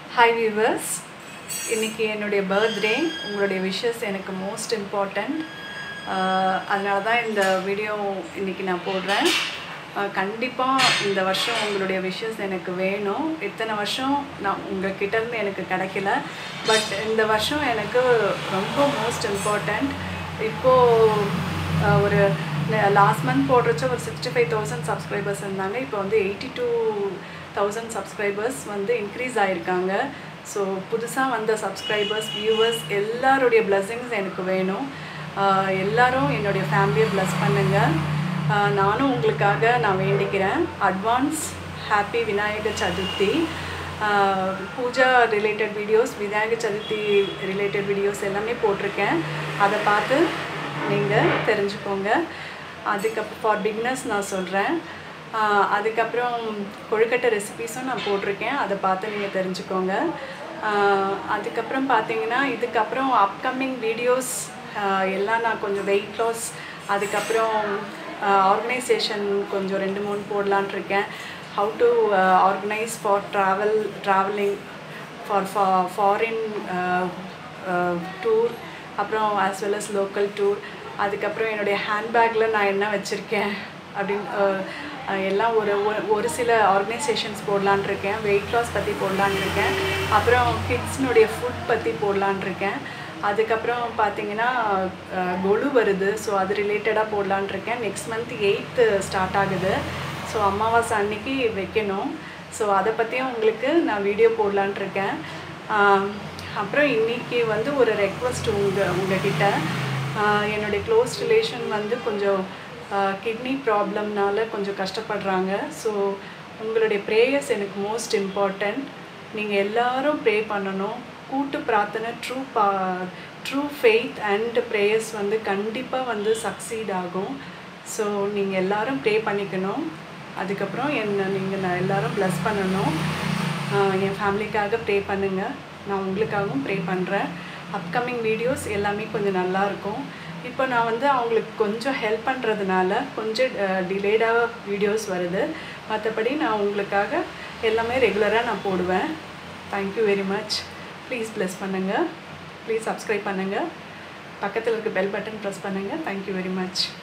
hi viewers இன்றைக்கி என்னுடைய birthday உங்களுடைய விஷஸ் எனக்கு மோஸ்ட் இம்பார்ட்டண்ட் அதனால தான் இந்த வீடியோ இன்றைக்கி நான் போடுறேன் கண்டிப்பாக இந்த வருஷம் உங்களுடைய விஷஸ் எனக்கு வேணும் இத்தனை வருஷம் நான் உங்கள் கிட்டேருந்து எனக்கு கிடைக்கல பட் இந்த வருஷம் எனக்கு ரொம்ப மோஸ்ட் இம்பார்ட்டண்ட் இப்போது ஒரு லாஸ்ட் மந்த் போடுறச்ச ஒரு சிக்ஸ்டி ஃபைவ் தௌசண்ட் சப்ஸ்கிரைபர்ஸ் இருந்தாங்க இப்போ வந்து எயிட்டி டூ தௌசண்ட் சப்ஸ்கிரைபர்ஸ் வந்து இன்க்ரீஸ் ஆகிருக்காங்க ஸோ புதுசாக வந்த சப்ஸ்கிரைபர்ஸ் வியூவர்ஸ் எல்லாருடைய பிளஸ்ஸிங்ஸ் எனக்கு வேணும் ஆஹ் எல்லாரும் என்னுடைய ஃபேமிலியை ப்ளஸ் பண்ணுங்கள் ஆஹ் நானும் உங்களுக்காக நான் வேண்டிக்கிறேன் advance happy Vinayagar Chaturthi ah puja related videos Vinayagar Chaturthi related videos எல்லாமே போட்டிருக்கேன் அதை பார்த்து நீங்கள் தெரிஞ்சுக்கோங்க அதுக்கப்புறம் ஃபார் பிக்னஸ் நான் சொல்கிறேன் அதுக்கப்புறம் கொழுக்கட்டை ரெசிபீஸும் நான் போட்டிருக்கேன் அதை பார்த்து நீங்கள் தெரிஞ்சுக்கோங்க ஆஹ் அதுக்கப்புறம் பார்த்தீங்கன்னா இதுக்கப்புறம் அப்கமிங் வீடியோஸ் எல்லாம் நான் கொஞ்சம் வெயிட் லாஸ் அதுக்கப்புறம் ஆர்கனைசேஷன் கொஞ்சம் ரெண்டு மூணு போடலான் இருக்கேன் how to organise for travel travelling for foreign tour அப்புறம் as well as local tour அதுக்கப்புறம் என்னுடைய ஹேண்ட்பேக்கில் நான் என்ன வச்சுருக்கேன் அப்படின்னு அஹ், எல்லாம் ஒரு ஒரு- ஒரு சில ஆர்கனைசேஷன்ஸ் போடலான் இருக்கேன் வெயிட் லாஸ் பற்றி போடலான் இருக்கேன் அப்புறம் கிட்ஸ்னுடைய ஃபுட் பற்றி போடலான் இருக்கேன் அதுக்கப்புறம் பார்த்தீங்கன்னா அஹ், கொலு வருது ஸோ அது ரிலேட்டடாக போடலான் இருக்கேன் நெக்ஸ்ட் மந்த் எயித்து ஸ்டார்ட் ஆகுது ஸோ அமாவாசை அன்னைக்கு வைக்கணும் ஸோ அதை பற்றியும் உங்களுக்கு நான் வீடியோ போடலான் இருக்கேன் ஆஹ், அப்புறம் இன்னைக்கு வந்து ஒரு ரெக்வஸ்ட் உங்கள் உங்ககிட்ட ஆஹ், என்னுடைய க்ளோஸ் ரிலேஷன் வந்து கொஞ்சம் கிட்னி ப்ராப்ளம்னால கொஞ்சம் கஷ்டப்படுறாங்க ஸோ உங்களுடைய ப்ரேயர்ஸ் எனக்கு மோஸ்ட் இம்பார்ட்டண்ட் நீங்கள் எல்லாரும் ப்ரே பண்ணணும் கூட்டு பிரார்த்தனை ட்ரூ பா ட்ரூ ஃபெய்த் அண்ட் ப்ரேயர்ஸ் வந்து கண்டிப்பாக வந்து சக்சீட் ஆகும் ஸோ நீங்கள் எல்லாரும் ப்ரே பண்ணிக்கணும் அதுக்கப்புறம் என்ன நீங்கள் நான் எல்லாரும் ப்ளஸ் பண்ணணும் ஆஹ் என் ஃபேமிலிக்காக ப்ரே பண்ணுங்கள் நான் உங்களுக்காகவும் ப்ரே பண்ணுறேன் அப்கமிங் வீடியோஸ் எல்லாமே கொஞ்சம் நல்லா இருக்கும் இப்போ நான் வந்து அவங்களுக்கு கொஞ்சம் ஹெல்ப் பண்ணுறதுனால கொஞ்சம் டிலேடாக வீடியோஸ் வருது மற்றபடி நான் உங்களுக்காக எல்லாமே ரெகுலராக நான் போடுவேன் thank you very much please plus பண்ணுங்கள் ப்ளீஸ் சப்ஸ்கிரைப் பண்ணுங்கள் பக்கத்தில் இருக்க பெல் பட்டன் ப்ரெஸ் பண்ணுங்கள் தேங்க்யூ வெரி மச்